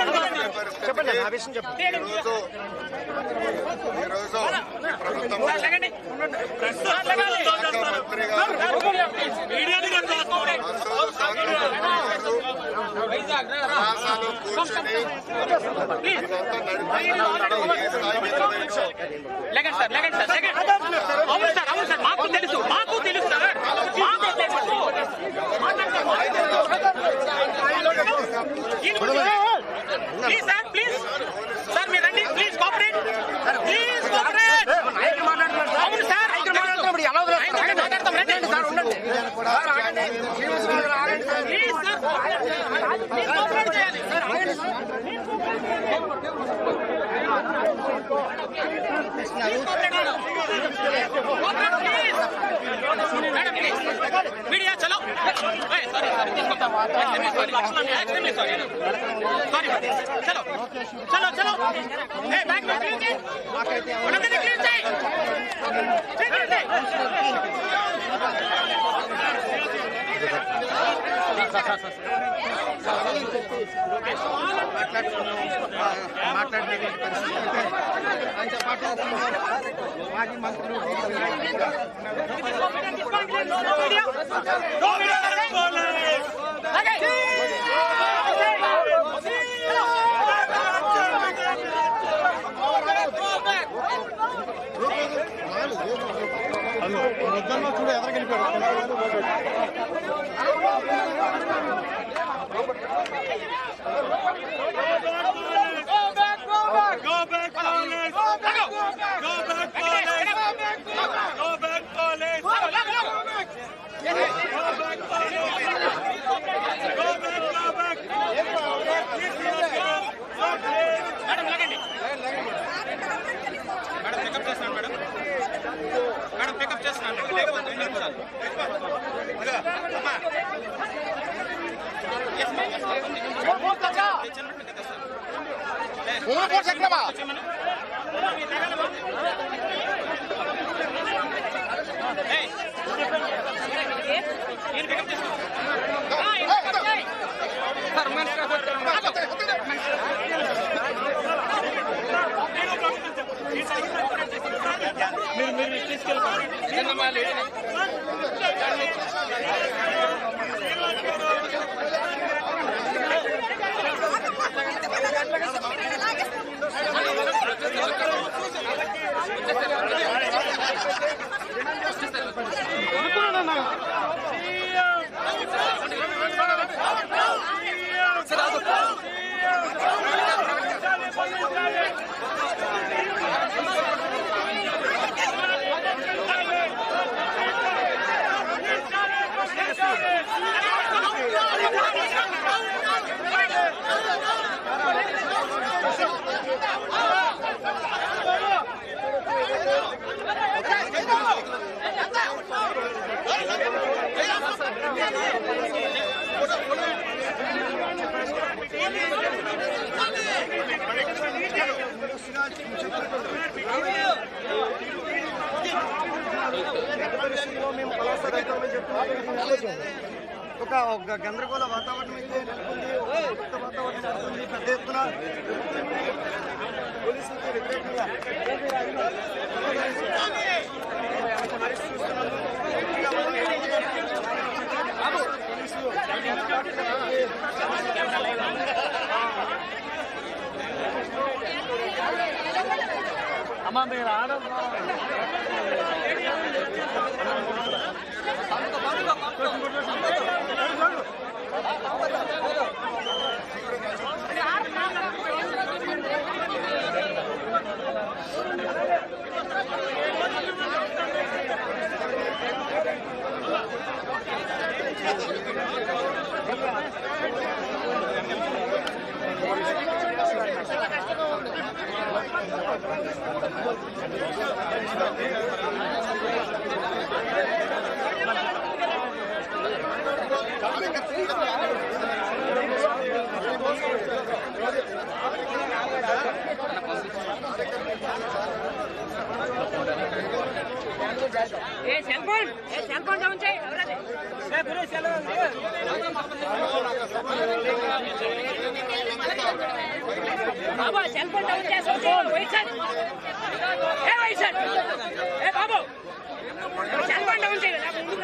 చెప్పండి నా విషయం చెప్పండి ఈరోజు ఈరోజు ప్రభుత్వం మంత్రి గారు బస్సు సాంకేతిక గారు కళాశాల కూర్చొని ఇదంతా నడిపిస్తున్నారు ఏ స్థాయి మీద తెలుసో. లెగండి సార్ లెగండి సార్ లెగండి అవును సార్ అవును సార్ మాకు తెలుసు మాకు తెలుసు సార్ మాకు తెలుసు ప్లీజ్ సార్ ప్లీజ్ సార్ మీరు రండి ప్లీజ్ కోఆపరేట్ ప్లీజ్ కోఆపరేట్ నాయకులు మాట్లాడుతున్నారు సార్. అవును సార్ నాయకులు మాట్లాడుతున్నప్పుడు ఎలా వదిలేస్తారు? నాయకులు మాట్లాడతాం, రండి. ఉండండి సార్ ఉండండి సార్ ఆగండి శ్రీనివాసరావు గారు ఆగండి sir please sir please cooperate చేయాలి సార్ ఆగండి సార్ మీడియా చలో సారీ సారీ తీసుకుంటాం సారీ యాక్చువల్లీ సారీ సారీ చలో చలో చలో ఏ బ్యాక్ में क्लीन చేయి ఉన్నది క్లీన్ చేయి క్లీన్ చేయి మాట్లాడినటువంటి పరిస్థితి ఆయనతో పాటు మాజీ మంత్రులు చూడు ఎదరగలిపాడు Go back, Congress! Go back, Congress! Go back, Congress! Go back, Congress! Go back, go back! This is your job. Okay. Madam లగండి మేడం పికప్ చేస్తున్నాను మేడం మేడం పికప్ చేస్తున్నాను లేకపోతే రెండు నిమిషాలు ఇదిగో, అమ్మా. Yes, ma'am, yes, ma'am. తెచ్చినట్టు కదా sir. తెచ్చిమ్మను. ఏయ్. నేను పికప్ చేస్తాను ఆ, ఈయన పికప్ చేయి. పరిస్థితిలో మేము కళాశాల రైతులని చెప్తున్నాం ఒక ఒక గందరగోళ వాతావరణం అయితే నెలకొంది ఒక ఉద్రిక్త వాతావరణం నెలకొంది పెద్ద ఎత్తున పోలీసులకి వ్యతిరేకంగా పరిస్థితి చూస్తున్నాము. ఏ సెల్ ఫోన్ ఏ సెల్ ఫోన్ డౌన్ చేయి ఎవరది ఏ గురు సెల్ బాబా సెల్ ఫోన్ డౌన్ చేస్తావు వైట్ సార్ ఏ వైట్ సార్ ఏ బాబు సెల్ ఫోన్ డౌన్ చేయాలి నాకు ముందుకు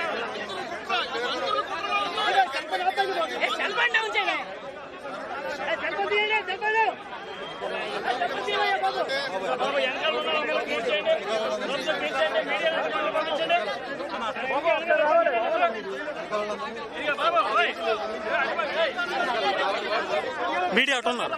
రావాలి. ఏ సెల్ ఫోన్ డౌన్ చేయాలి ఏ సెల్ ఫోన్ తీయండి సెల్ ఫోన్ సెల్ ఫోన్ తీయండి బాబు బాబు వెనకాల ఉన్న వాళ్ళందరూ కూర్చోండి. రోజు కూర్చోండి. మీడియా వాళ్ళు పంపించండి. బాబు అందరూ రావాలి. ఇదిగో బాబు, ఓయ్. ఏయ్. మీడియా అటు ఉన్నారు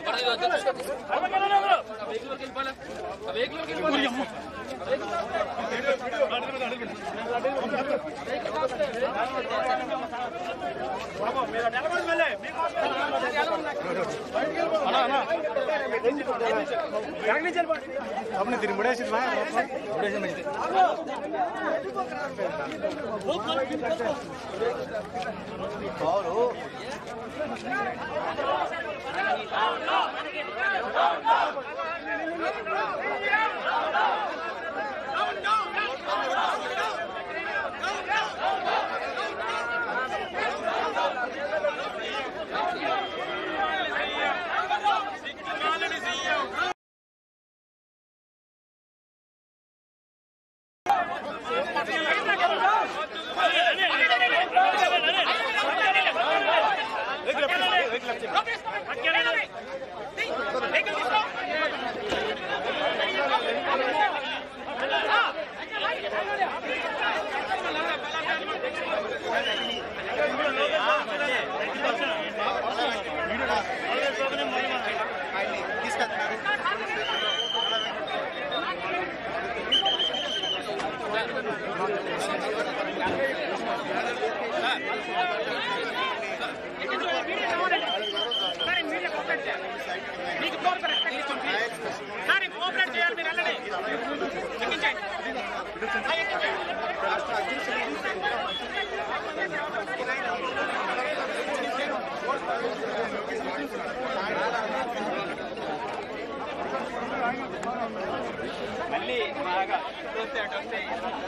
మీకు కోఆపరేట్ సార్ కోఆపరేట్ చేయాలి మీరు వెళ్ళండి ఎక్కించండి ఆ, ఎక్కించండి మళ్ళీ బాగా ఇటు వస్తే అటు వస్తే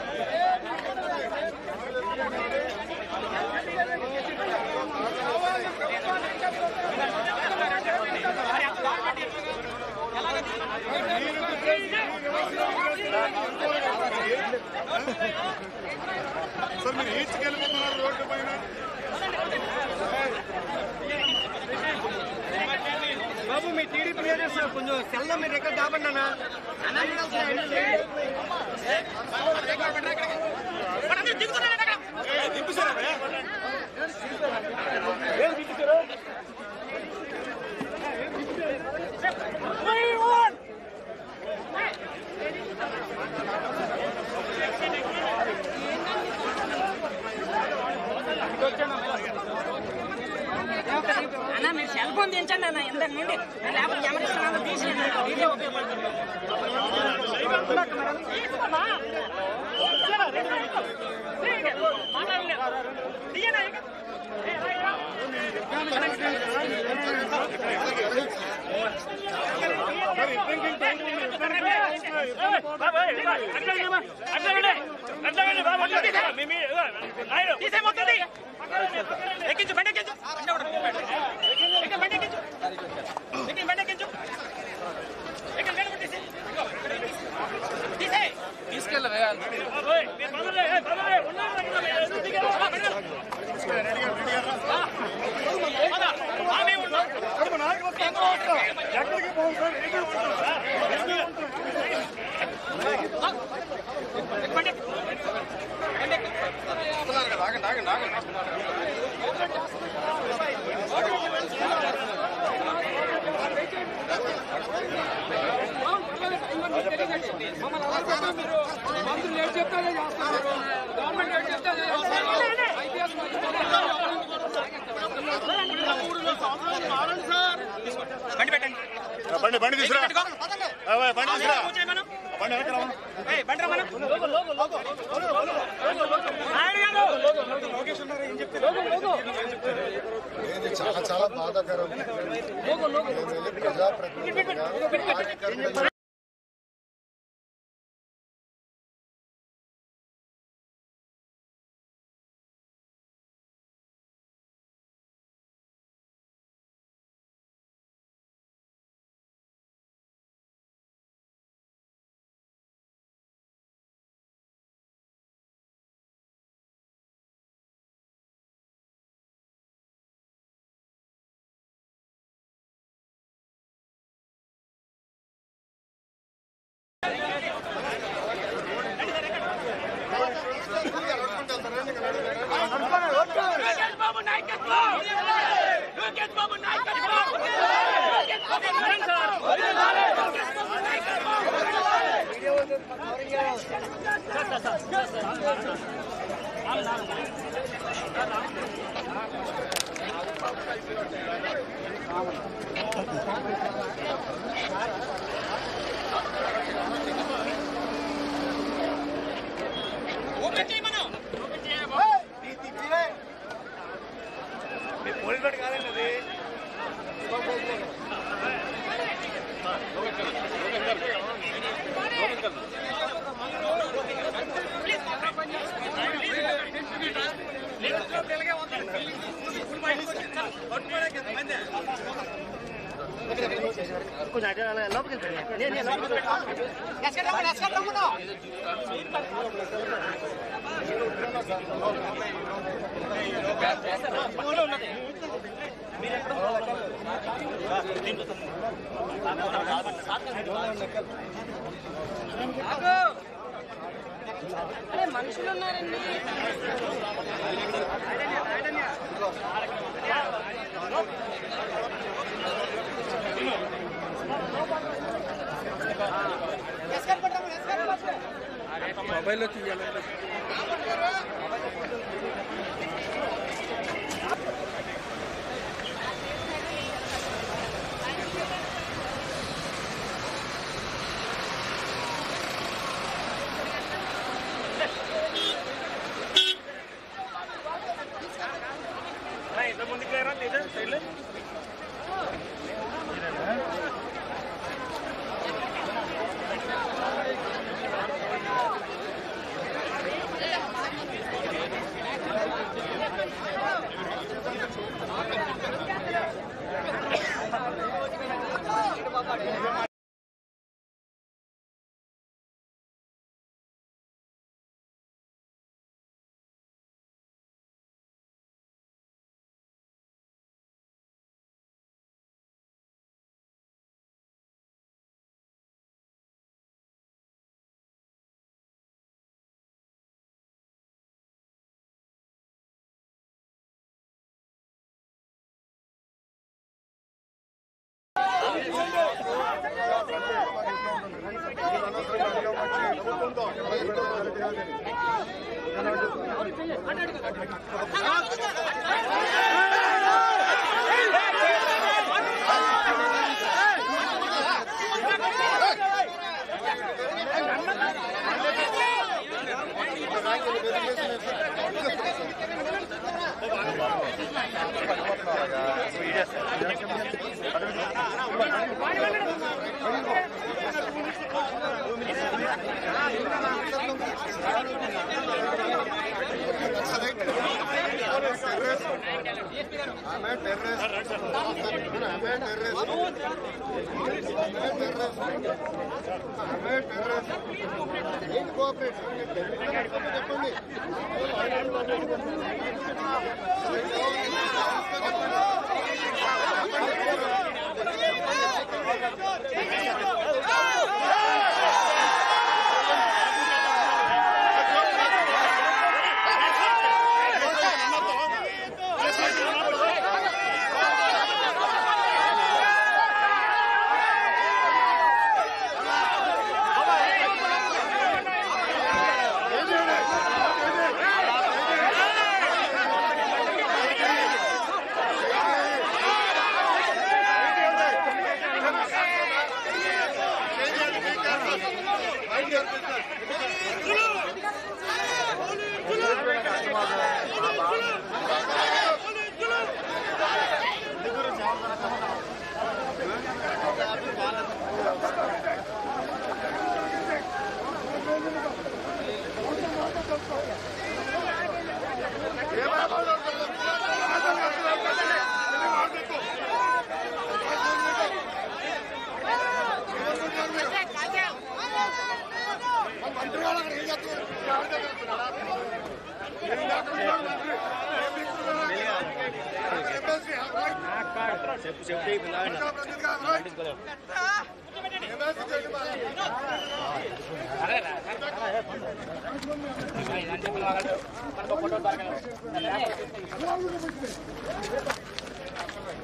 సార్ మీరు ఈడ్చుకెళ్ళిపోతున్నారు రోడ్డు పైన బాబు మీ టీడీపీ లీడర్స్ కొంచెం సెల్లో మీరు ఎక్కడ దాబండి అన్న మనందరూ దిగుతున్నారండి అక్కడ అన్న మీరు సెల్ ఫోన్ దించండి అన్న ఇందరి నుండి లేకపోతే ఎవరిస్తున్నారో తీసేయండి వీడియో ఉపయోగపడుతుంది తీసుకోమా? తీయరా, రెండు నిమిషాలు. తీయండి. మాట్లాడలేదు. తీయనా ఇక? ఏ, రా, రా. తీసే మొత్తం తీ. ఎక్కించు బండి ఎక్కించు బండి ఒకటి ఎక్కించు బండి ఎక్కించు ఎక్కించు బండి ఎక్కించు ఎక్కించు బండి ఒకటి తీసే ఇదిగో, ఇక్కడ తీసే పద. ఆమె ఉన్నాం. ఎక్కడికి పోం సార్ ఎక్కడికి పోతాం సార్ బండి ఎక్కు. బండి ఎక్కు. ఆగండి ఆగండి ఆగండి బండి పెట్టండి బండి బండి తీసురా పెట్టుకో. ఆ, బండి తీసురా కూర్చోయి మనం. బండి వెనక రావు ఏయ్, బండి రా మనం. ఇది చాలా చాలా బాధాకరం నేను వెళ్ళి ప్రజాప్రతినిధిగా కార్యకర్తగా ఓపెన్ చేయమను పోలీస్ బట్టి కాదండి అది మనుషులు ఉన్నారండి ఇంత ముందుకు లేరా లేదా సైడ్లో ఆమె టెర్రరిస్ట్ ఆమె టెర్రరిస్ట్ ఆమె టెర్రరిస్ట్ ఆమె టెర్రరిస్ట్ ఏంటి కోఆపరేషన్ చెప్పండి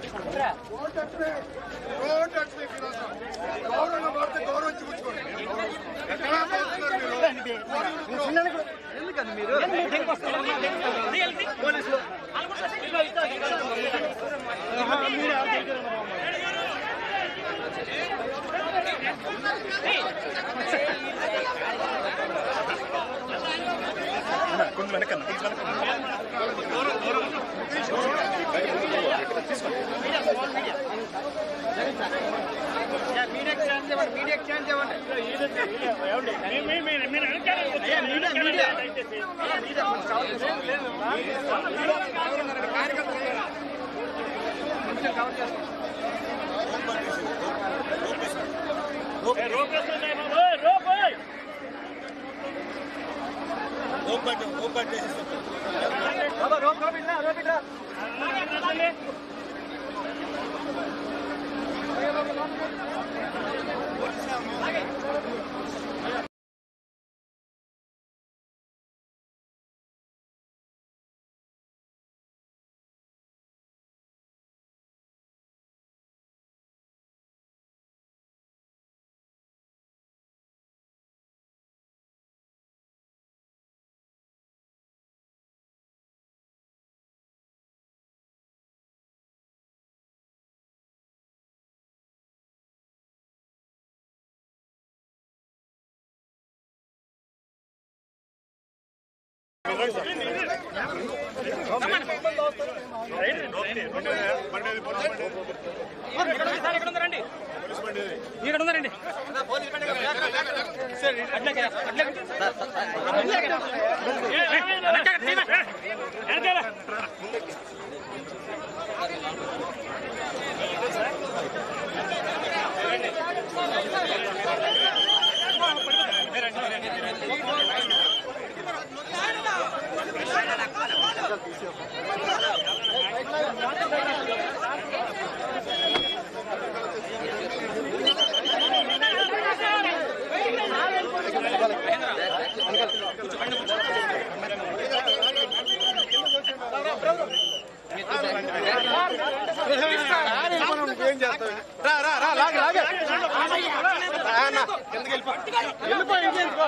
గౌరవంగా పడితే గౌరవించి కూర్చోండి ఎక్కడా పోతున్నారు మీరు ఎందుకని మీరు పోలీసులు కొంచెం వెనకన్నా కొంచెం వెనకన్నా మీడియాకి ఛాన్స్ ఇవ్వండి మీడియాకి ఛాన్స్ ఇవ్వండి మీరు అయ్యా, మీడియా మీడియా మీడియా కొంచెం కవర్ చేసుకోండి. కొంచెం కవర్ చేసుకోండి బాబా రోప్ రోప్ ఇట్లా రోప్ ఇట్లా బండి ఏది? పోలీస్ బండి ఏది? సార్ ఎక్కడ ఉందండి పోలీస్ బండి ఏది? ఇక్కడ ఉందండి ఏం చేస్తావు రా రా రా లాగే లాగే రా అన్న కిందకి వెళ్ళిపో వెళ్ళిపో ఇంకెళ్ళిపో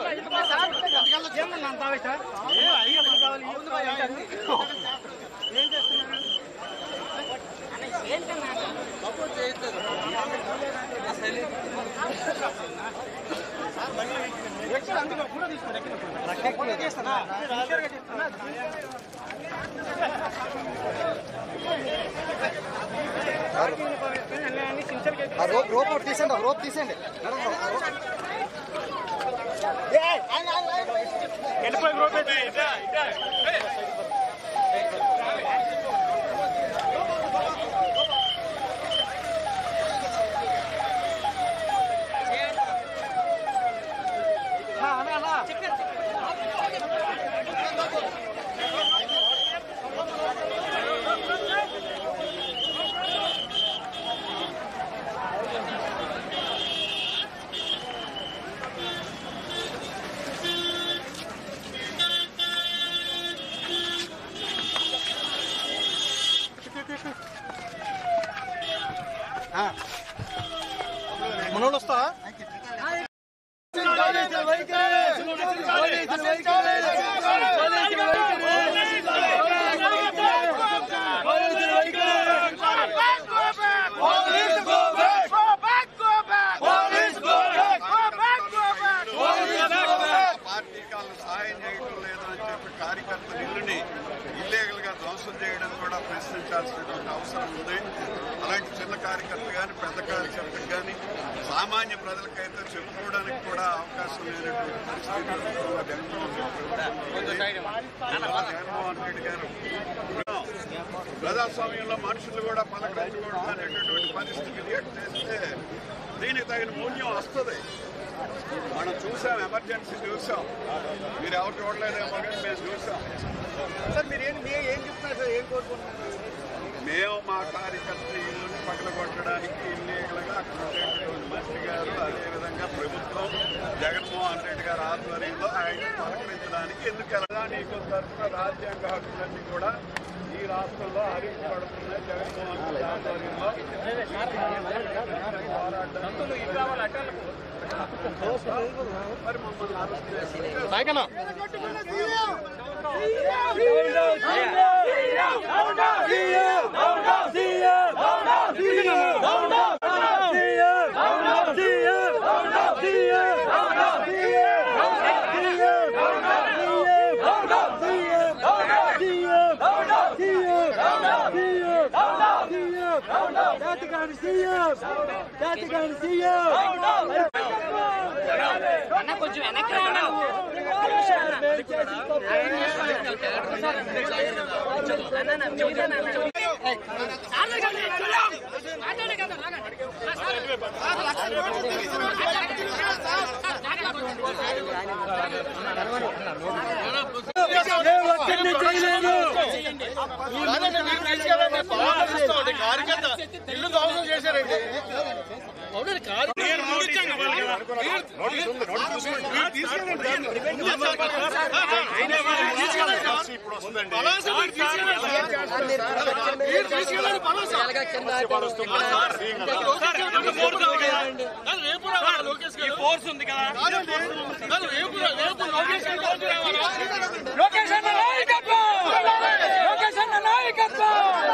ఆ రోప్ రోప్ ఒకటి తీసండి ఆ రోప్ తీసేయండి మేడం ఆ రోప్ మనోళ్ళు వస్తా పార్టీకి వాళ్ళు సహాయం చేయడం లేదు అని చెప్పి కార్యకర్తల ఇల్లుని ఇల్లీగల్ గా ధ్వంసం చేయడం కూడా ప్రశ్నించాల్సినటువంటి అవసరం ఉంది అలాంటి చిన్న కార్యకర్త కానీ పెద్ద కార్యకర్తకు కానీ సామాన్య ప్రజలకైతే చెప్పుకోవడానికి కూడా అవకాశం లేనటువంటి పరిస్థితుల్లో జగన్మోహన్ రెడ్డి ప్రభుత్వం ఉంది. జగన్మోహన్ రెడ్డి గారు ప్రజాస్వామ్యంలో మనుషులు కూడా పలకరించకూడదు అనేటటువంటి పరిస్థితికి రియాక్ట్ చేస్తే దీనికి తగిన మూల్యం వస్తుంది మనం చూసాం ఎమర్జెన్సీ చూసాం మీరు ఎవరు చూడలేదేమో కానీ మేము చూసాం సార్ మీరు ఏం మీ- ఏం చెప్తున్నారు సార్ ఏం కోరుకుంటున్నారు మేము మా కార్యకర్త ఇల్లుని పగలగొట్టడానికి ఇల్లీగల్గా అక్కడ ఉండేటటువంటి మంత్రి గారు అదేవిధంగా ప్రభుత్వం జగన్మోహన్ రెడ్డి గారి ఆధ్వర్యంలో ఆయన పలకరించడానికి ఎందుకు వెళ్ళదా నీకు తరఫున రాజ్యాంగ హక్కులన్నీ కూడా ఈ రాష్ట్రంలో హరించబడుతున్నాయి జగన్మోహన్ రెడ్డి ఆధ్వర్యంలో మరి మమ్మల్ని అరెస్ట్ చేస్తే అన్న కొంచెం వెనక్కి రానా మాట్లాడే కదా ఇల్లు ధ్వంసం చేశారండి నేను ముగించాను వాళ్ళకి. నోటీస్ ఉంది, నోటీస్ ఉంది. మీరు తీసుకెళ్ళండి. అయినా వాళ్ళు తీసుకెళ్ళండి సార్. ఇప్పుడు వస్తుందండి. మీరు తీసుకెళ్ళండి పలాస. సార్, ఇంకా ఫోర్స్ ఉంది కదా. కాదు, రేపు రావాలా లోకేష్ గారు? ఫోర్స్ ఉంది కదా కాదండి. కాదు, రేపు రా- రేపు లోకేష్ గారు రోజు రావాలా? లోకేష్ అన్న నాయకత్వం లోకేష్ అన్న నాయకత్వం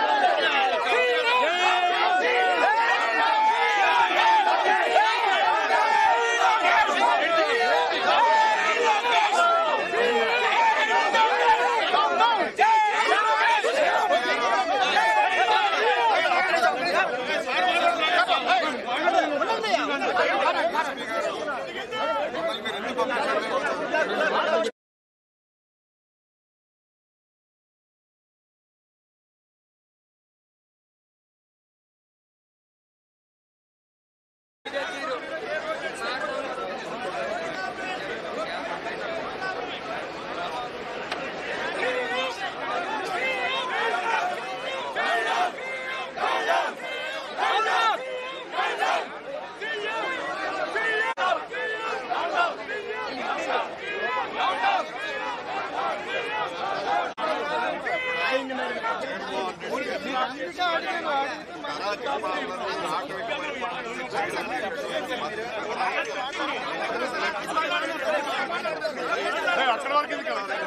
ఏయ్, అక్కడ వరకు ఎందుకు వెళ్ళాలి?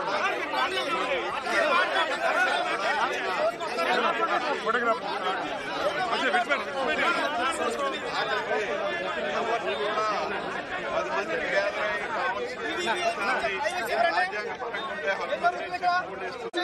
ఫోటోగ్రాఫ్ వచ్చే విడిపోయింది పది మందికి గ్యాదర్ అయ్యి కావాల్సిన రాజ్యాంగ పరంగా హక్కు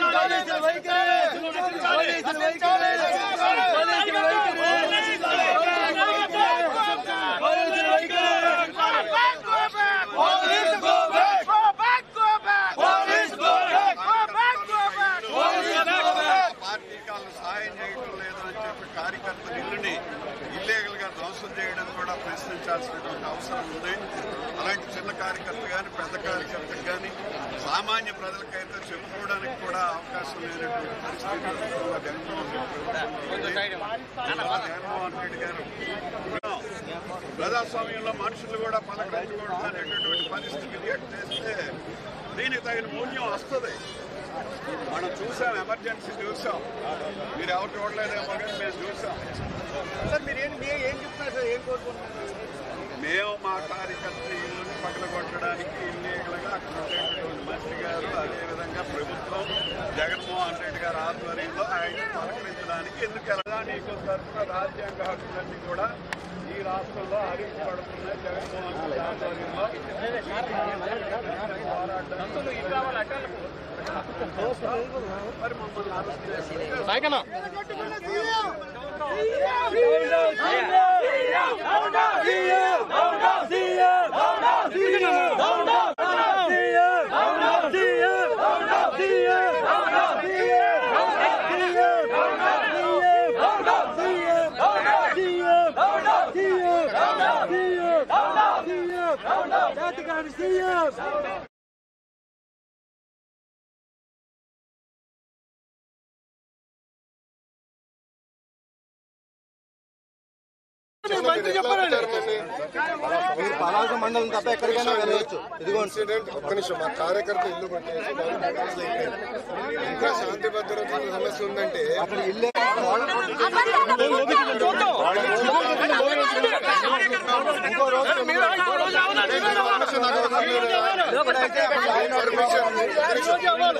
పార్టీ కాళ్ళు సహాయం చేయడం లేదు అని చెప్పి కార్యకర్తల ఇల్లుని ఇల్లీగల్ గా ధ్వంసం చేయడం కూడా ప్రశ్నించాల్సినటువంటి అవసరం ఉంది అలాంటి చిన్న కార్యకర్త కానీ పెద్ద కార్యకర్తకు కానీ సామాన్య ప్రజలకైతే చెప్పుకోవడానికి కూడా అవకాశం లేనటువంటి పరిస్థితి జగన్మోహన్ రెడ్డి ప్రభుత్వం. జగన్మోహన్ రెడ్డి గారు ప్రజాస్వామ్యంలో మనుషులు కూడా పలకరించకూడదు అనేటటువంటి పరిస్థితి క్రియేట్ చేస్తే దీనికి తగిన మూల్యం వస్తుంది మనం చూసాం ఎమర్జెన్సీ చూసాం మీరు ఎవరు చూడలేదేమో కానీ మేము చూసాం సార్ మీరు ఏం మీ- ఏం చెప్తున్నారు సార్ ఏం కోరుకుంటున్నారు మేము మా కార్యకర్త ఇల్లుని పగలగొట్టడానికి ఇల్లీగల్గా అక్కడ ఉండేటటువంటి మంత్రి గారు అదేవిధంగా ప్రభుత్వం జగన్మోహన్ రెడ్డి గారి ఆధ్వర్యంలో ఆయన పలకరించడానికి ఎందుకు వెళ్ళగా నీకు తరఫున రాజ్యాంగ హక్కులన్నీ కూడా ఈ రాష్ట్రంలో హరించబడుతున్నాయి జగన్మోహన్ రెడ్డి ఆధ్వర్యంలో పోరాటం మరి మమ్మల్ని అరెస్ట్ చేస్తే మంచి చెప్పారండి మీరు పలాస పలాస మండలం తప్ప ఎక్కడికైనా వెళ్ళవచ్చు ఇదిగోండి ఇన్సిడెంట్ ఒక్క నిమిషం మా కార్యకర్త ఇల్లు కొట్టేసి దాన్ని డైవర్స్ అయిపోయింది. ఇంకా శాంతి భద్రతల సమస్య ఉందంటే అక్కడ ఇల్లే ఇంకో రోజు సమస్య నాకు అవసరం లేదు. పర్మిషన్.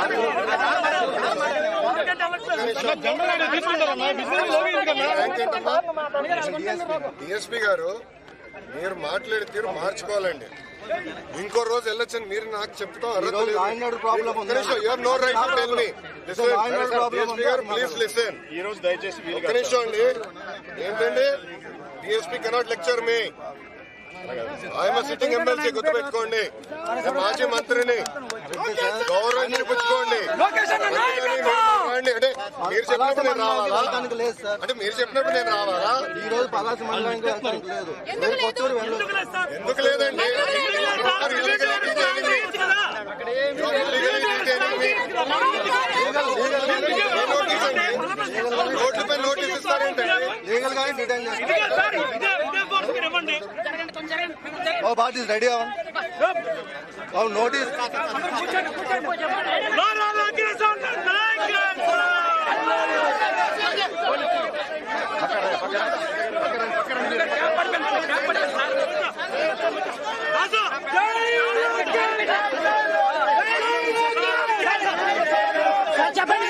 డిఎస్పీ గారు మీరు మాట్లాడే తీరు మార్చుకోవాలండి ఇంకో రోజు వెళ్ళొచ్చని మీరు నాకు చెప్తాం అర్హత ఈరోజు లేదు. లాండ్ ఆర్డర్ ప్రాబ్లం ఉంది. ఒక్క నిమిషం, you have no right to tell me. Listen, law and order problem DSP ఉంది. గారు, please listen. ఈ రోజు దయచేసి వీలు ఒక్క నిమిషం అండి ఏంటండి డిఎస్పీ కెనాట్ లెక్చర్ మీ ఆయన సిట్టింగ్ ఎమ్మెల్సీ గుర్తుపెట్టుకోండి నేను మాజీ మంత్రిని గౌరవం చూపించుకోండి అంతేగాని మీరు మాట్లాడండి. అంటే మీరు చెప్పినప్పుడు నేను రావాలా వెళ్ళడానికి లేదు సార్ అంటే మీరు చెప్పినప్పుడు నేను రావాలా ఈ రోజు పలాస మండలానికి వెళ్ళడానికి లేదు మీరు కొత్తూరు వెళ్ళొచ్చు ఎందుకు లేదండి మరి illegally చేయనిది. illegally చేయనిది. ఏ నోటీస్ అండి? రోడ్లపై నోటీస్ ఇస్తారేంటండి లీగల్ గానే డిటైన్ చేస్తారు ఓ బాట్ ఇస్ రెడీ అవును అవును నోటీస్ చెప్పండి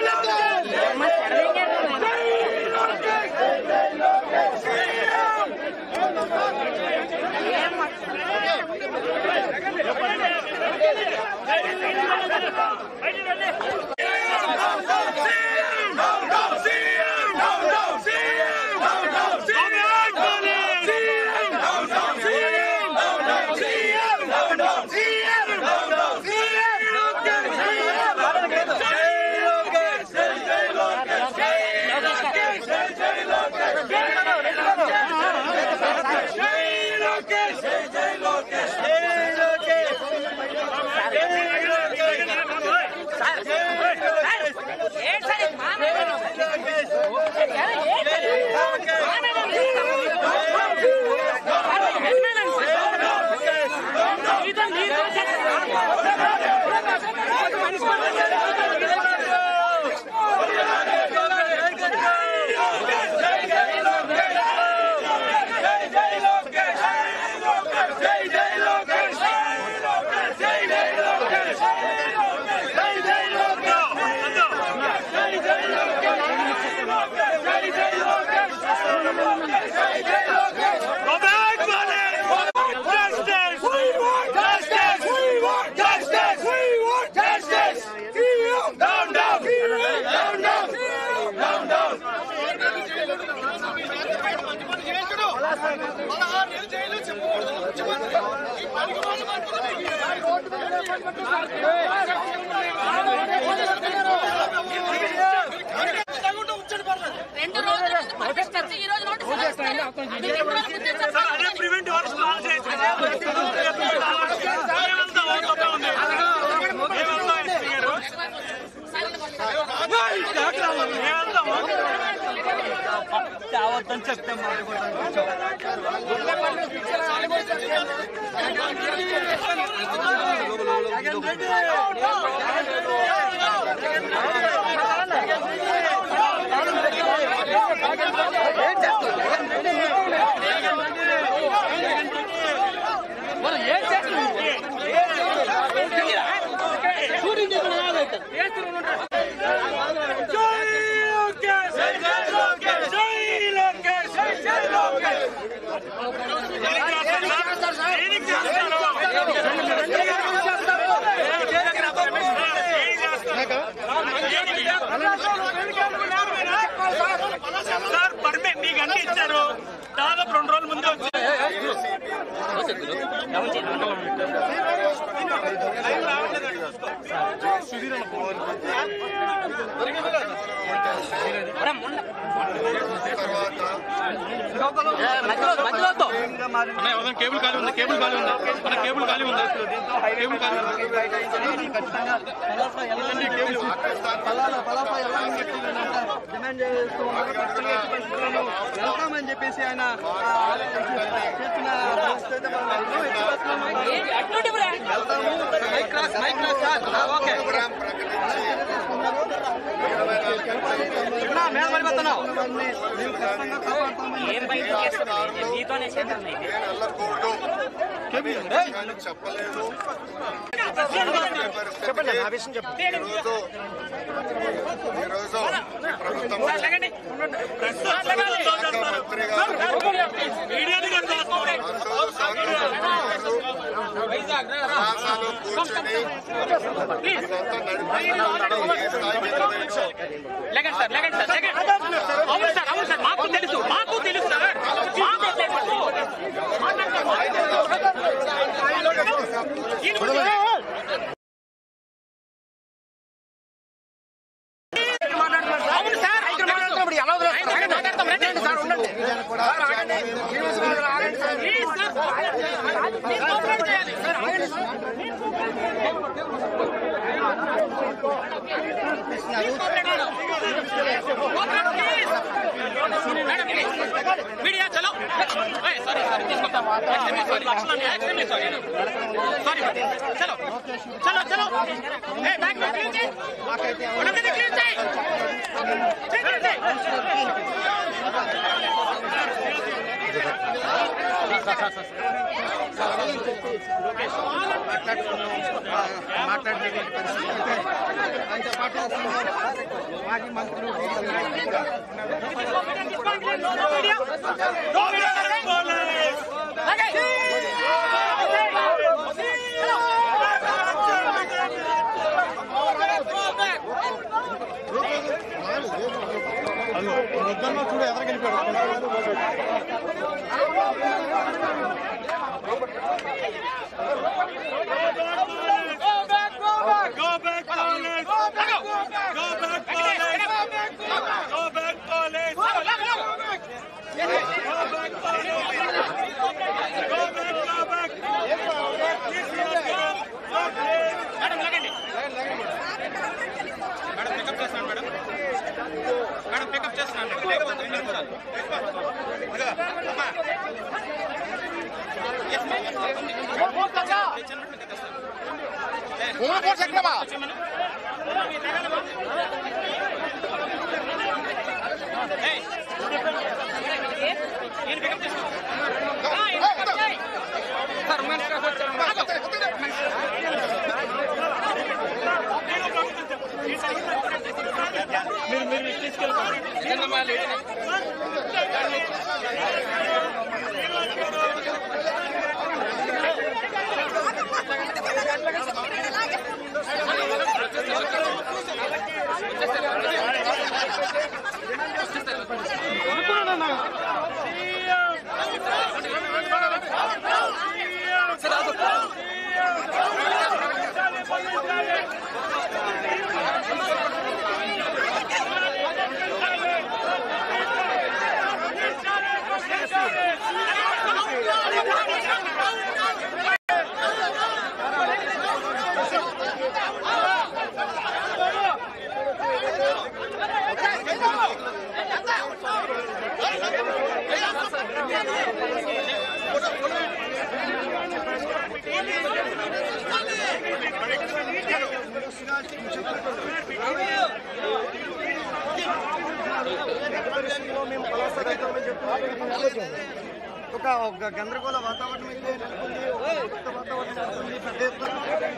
రెండు రోజుల ముందు ప్రొటెస్ట్ చేసి ఈ రోజు నోటీస్ ఇస్తారు. మీకు ఎప్పుడు గుర్తించారు? సార్ పర్మిట్ మీకు అన్ని ఇచ్చారు దాదాపు రెండు రోజుల ముందే వచ్చి కేబుల్ ఖాళీ ఉంది కేబుల్ ఖాళీ ఉంది మన కేబుల్ ఖాళీ ఉంది కేబుల్ ఖాళీ ఉంది పలానా పలాప ఎలా అని చెప్పి వీళ్ళంతా డిమాండ్ చేస్తూ ఉన్నారు. ఖచ్చితంగా ఎట్టి పరిస్థితుల్లోనూ వెళ్తామని చెప్పేసి ఆయన ఆ, చెప్పిన పరిస్థితి అయితే మనం ప్రోగ్రాం ప్రకటించి ఇరవై నాలుగు గంటలు ఏం బయట చేస్తాను నీతోనే చేద్దాం నేను వెళ్ళకూడదు కానీ చెప్పలేదు చెప్పండి ఆ విషయం చెప్పండి ఈరోజు ఈరోజు ఈ ప్రభుత్వం లగండి శాఖ మంత్రి గారు మంత్రులు సాంకేతిక గారు కళాశాలలో కూర్చొని ఇదంతా నడిపించడానికి ఏ స్థాయికి ఎదగలేదో లగండి సార్ లగండి సార్ లగండి అవును సార్ అవును సార్ మాకు తెలుసు మాకు తెలుసు సార్ మాకు తెలుసు అవును సార్ ఇక్కడ మాట్లాడుతున్నప్పుడు ఎలా వదిలేస్తారు మాట్లాడతాం రండి సార్ ఉండండి ప్లీజ్ సార్ మీరు కోఆపరేట్ చేయాలి సార్ ఆగండి సార్ మీడియా చలో సారీ సారీ తీసుకుంటాం సారీ సారీ సారీ చలో చలో చలో ఏ బ్యాక్ में क्लीन చేయి ఉన్నది క్లీన్ చేయి చేయి చేయి మాట్లాడలేని పరిస్థితి ఆయనతో పాటు మాజీ మంత్రులు చూడు ఎదరికెళ్ళిపోయాడు Go back, police! Go back, police! Go back, police! Go back, police! Go back, go back! Please, let's go. Go, please. Madam లగండి మేడం పికప్ చేస్తున్నాను మేడం మేడం పికప్ చేస్తున్నాను లేకపోతే రెండు నిమిషాలు ఇదిగో, అమ్మా. Yes, ma'am. తెచ్చినట్టు కదా సార్. తెచ్చిమ్మను. ఏయ్. ఈయన పికప్ చేసుకో. ఆ, ఈయన పికప్ చేయి. సార్, ఉమెన్స్ స్టాఫ్ వచ్చారు. ఆగు. ఏందమ్మా లేడీ? పరిస్థితిలో మేము కళాశాలమని చెప్పి ఒక ఒక గందరగోళ వాతావరణం అయితే నెలకొంది ఒక కొత్త వాతావరణం నెలకొంది పెద్ద ఎత్తున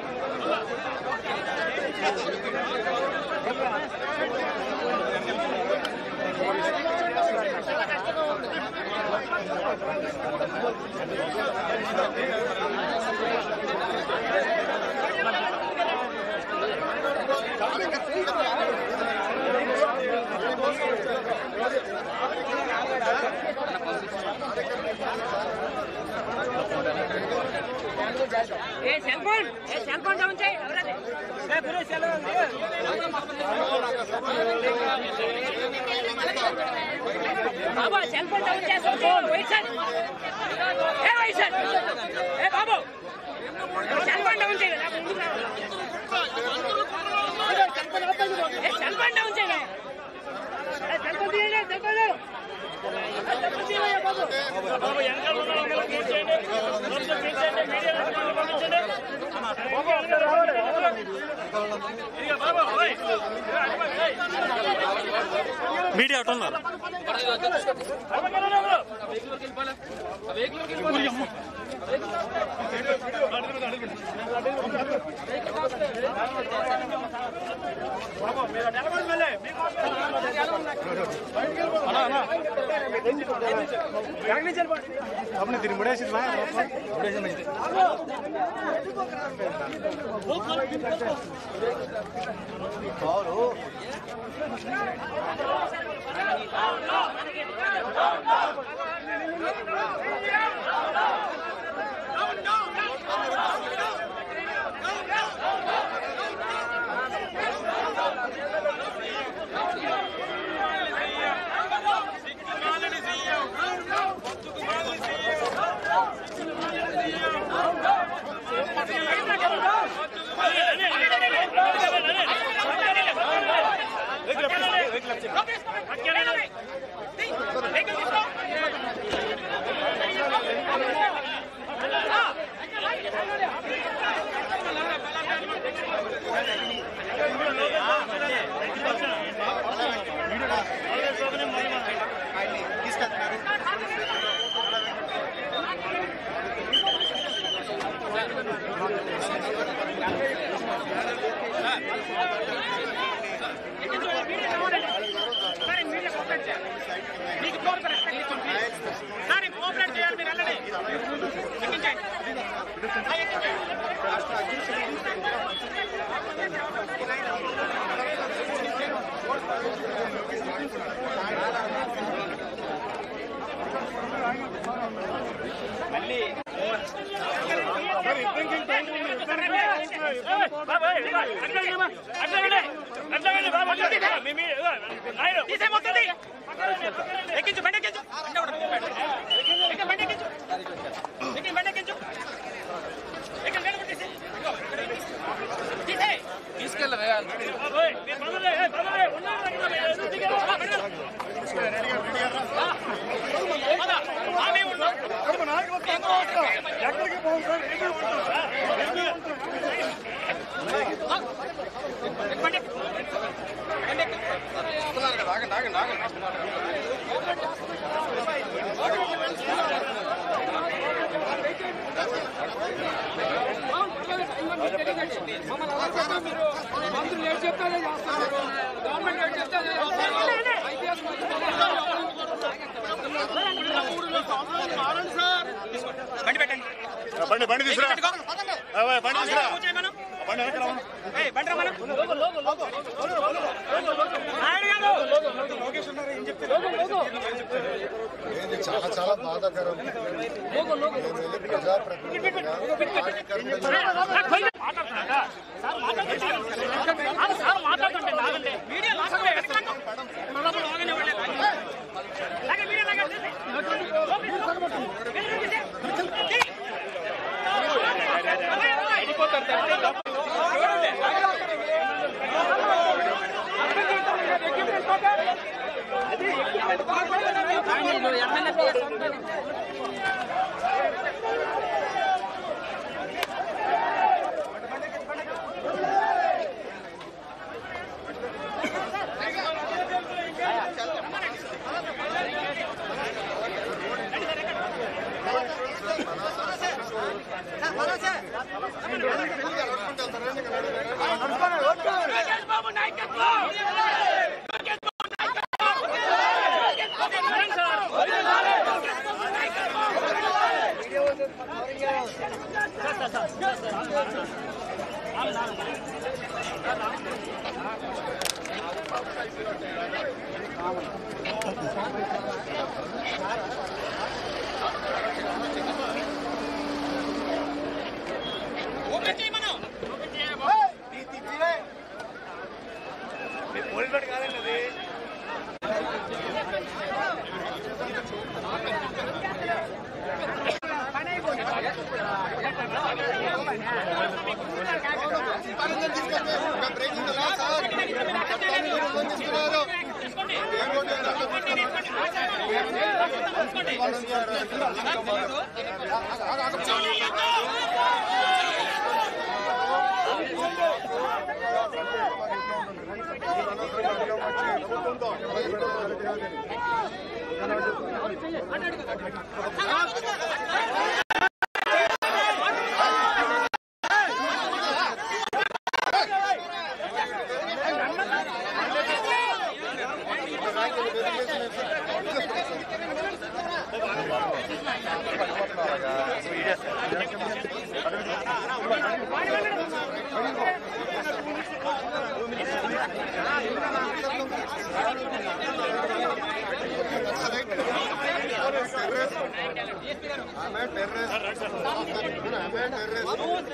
ఏ సెల్ ఫోన్ ఏ సెల్ ఫోన్ డౌన్ చేయి ఎవరది ఏ గురు సెల్ ఉంది బాబా సెల్ ఫోన్ డౌన్ చేస్తావు వైట్ సార్ ఏ వైట్ సార్ ఏ బాబు సెల్ ఫోన్ డౌన్ చేయి నాకు ముందుకు రావాలి. ఏ సెల్ ఫోన్ డౌన్ చేయి ఏ సెల్ ఫోన్ తీయండి సెల్ ఫోన్ సెల్ ఫోన్ తీయవయ్యా బాబు బాబు వెనకాల ఉన్న వాళ్ళందరూ కూర్చోండి. రోజు కూర్చోండి. మీడియా పంపించండి బాబు వెనకాల రావాలి మీడియా అటు ఉన్నారు మీకు ఫ్లోర్ కరెక్ట్ సార్ ఈ కోఆపరేట్ చేయాలి మీరు వెళ్ళండి ఎక్కించండి ఆ, ఎక్కించండి తీసే మొత్తం తీ. ఎక్కించు బండి ఎక్కించు బండి ఒకటి ఎక్కి బండి ఎక్కించు ఎక్కి బండి ఎక్కించు ఎక్కి బండి ఒకటి తీసే ఇదిగో, ఇక్కడ ఎక్కించు. తీసే ఓయ్, మీరు పదలే, ఏ, పదలే, ఉన్నారు దగ్గర, మీరు దిగే. ఆ, బండి వెళ్ళు. ఆ. పద. ఆ, మేము ఉన్నాం. బండి ఎక్కు. బండి ఎక్కు. మంత్రులు ఏం చెప్తారే చేస్తారు గవర్నమెంట్ ఏం చెప్తే అదే చేస్తారు. ఐపీఎస్ బండి పెట్టండి బండి బండి తీసురా పెట్టండి, గోకుల్, పదండి. ఆ, ఓయ్, బండి తీసురా పూజ చేయమను. బండి వెనక్కి రావు. ఏయ్, బండి రమ్మను. నాయుడు గారు. ఇది చాలా చాలా బాధాకరం నేను వెళ్ళి ప్రజాప్రతినిధిగా కార్యకర్తలు సార్ మాట్లాడుతుంటే లాగండి. మీడియా లాగండి, వెనక్కి లాగండి. లోపల లాగండి, వాళ్ళే లాగండి. లాగండి, మీడియా లాగండి. లోపలికి తీసే. తీ. లోకేష్ బాబు నాయకత్వం. లోకేష్ బాబు నాయకత్వం. లోకేష్ బాబు నాయకత్వం. ఓపెన్ చేయమను. బ్రేకింగ్ ఎలా సార్ చట్టాన్ని మీరు ఉల్లంఘిస్తున్నారు ఏం కొట్టారు? ఆమె టెర్రరిస్ట్ ఆమె టెర్రరిస్ట్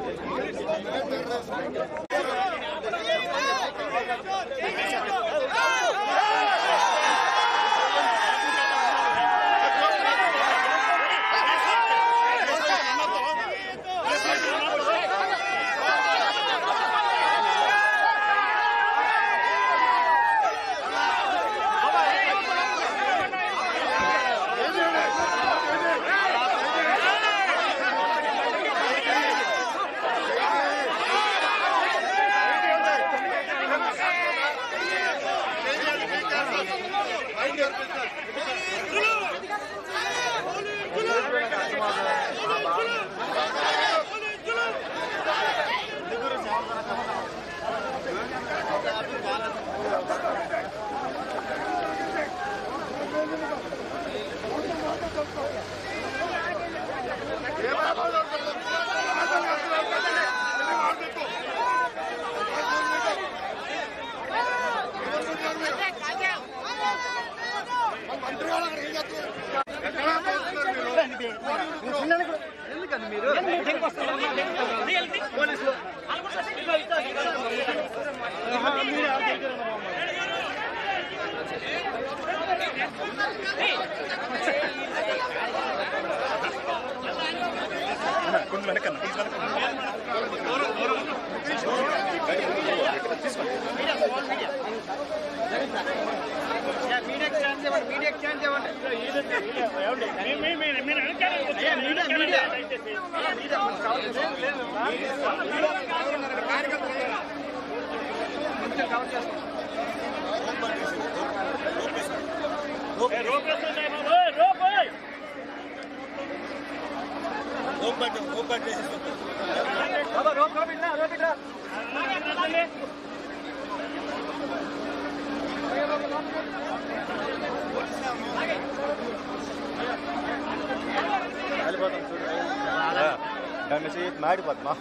మాడిపోద్ది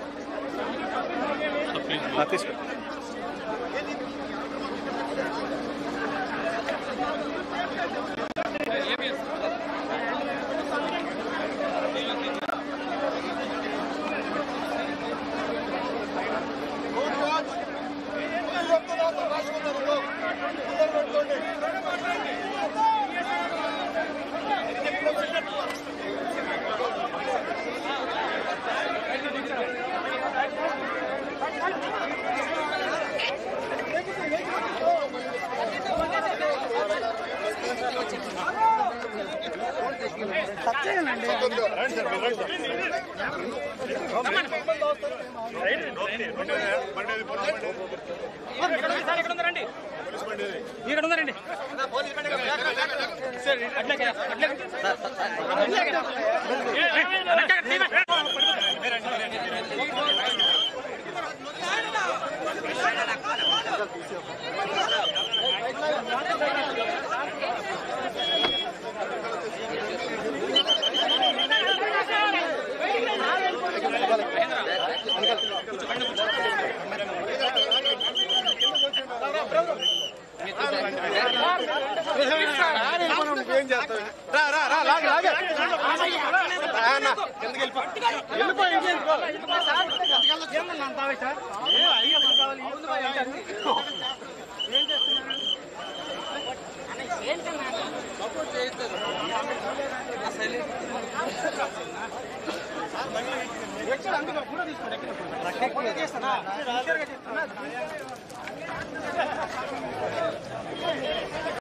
తీసుకో సార్ ఇక్కడ ఉందండి ఇక్కడ ఉందండి అట్లాగే అట్లాగే ఏం చేస్తావు రా రా రా లాగే లాగే రా అన్న, కిందకి వెళ్ళిపో వెళ్ళిపో ఇంటికి వెళ్ళిపో